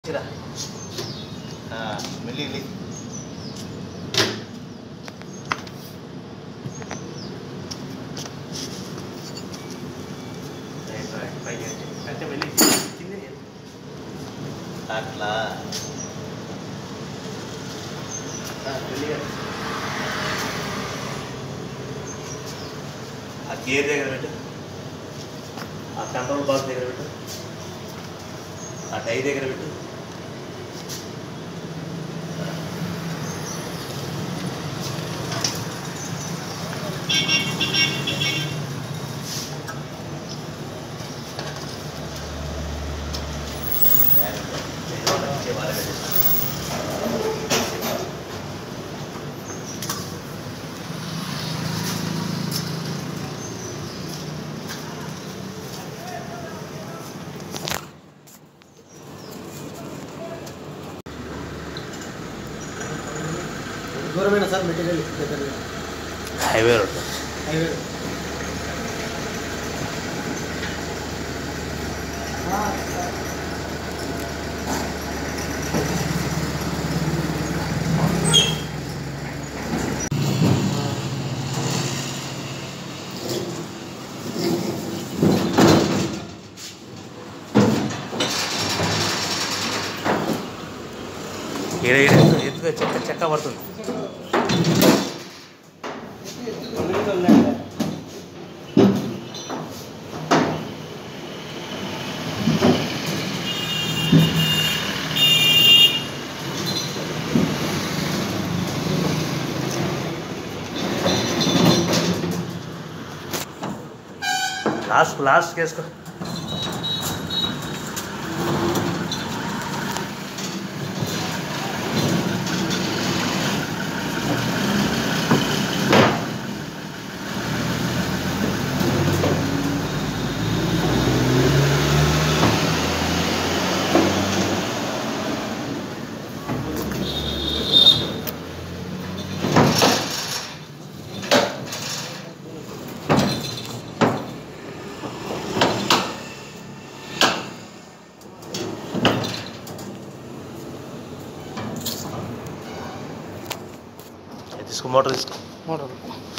చిరా మెల్లి వెళ్ళి అంటే వెళ్ళి కింద అట్లా ఆ, మెల్లి వెళ్ళి. ఆ గేర్ దగ్గర పెట్టు ఆ కంట్రోల్ బాక్స్ దగ్గర పెట్టు ఆ టై దగ్గర పెట్టు దూరమైన సార్ మెటీరియల్ దగ్గర హైవే రోడ్ హైవే ఈడ ఈడ ఎత్తుగా చెక్క చెక్క పడుతుంది లాస్ట్ లాస్ట్ వేసుకో ఇది తీసుకో మోటార్ తీసుకో మోటార్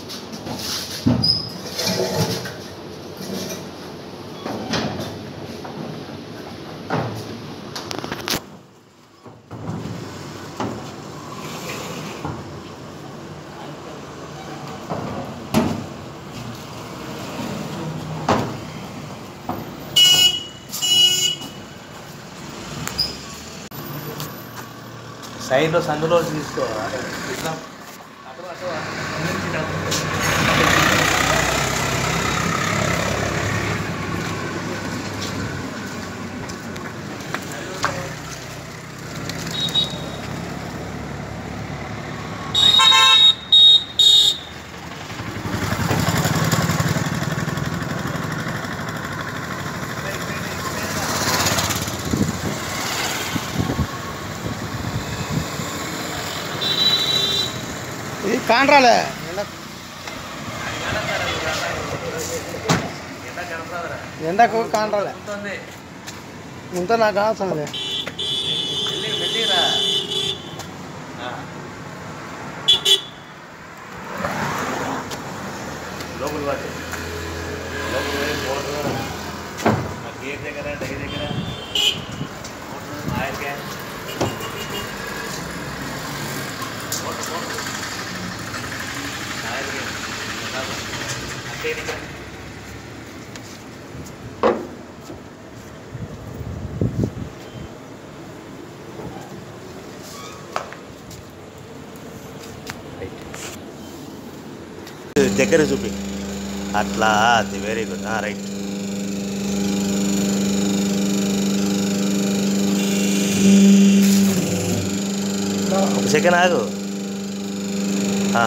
సైడ్లో సందులో తీసుకో ఇట్లా అటు అటు అన్నింటికి కాదు. ఇది కాండ్రాలే ఎండ కనపడదురా. ఎండకు కాండ్రాలే ఉంటుంది. ఇంత నాకు అవసరం లేదు మెల్లి మెల్లిరా ఆ. లోపల పట్టు లోపల పోయి మోటార్ ఆ గేర్ దగ్గర డై దగ్గర motor oil can motor motor oil can కాదు. అంటే ఇక్కడ దగ్గర చూపి అట్లా అది వెరీ గుడ్ రైట్ ఒక సెకండ్ ఆగు ఆ.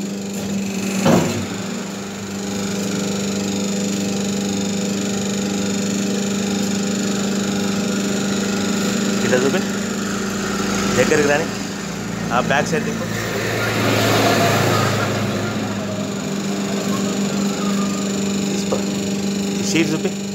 ఇట్లా చూపి దగ్గరికి రాని ఆ బ్యాక్ సైడ్ తిప్పు తీసుకో ఈ సీట్ చూపి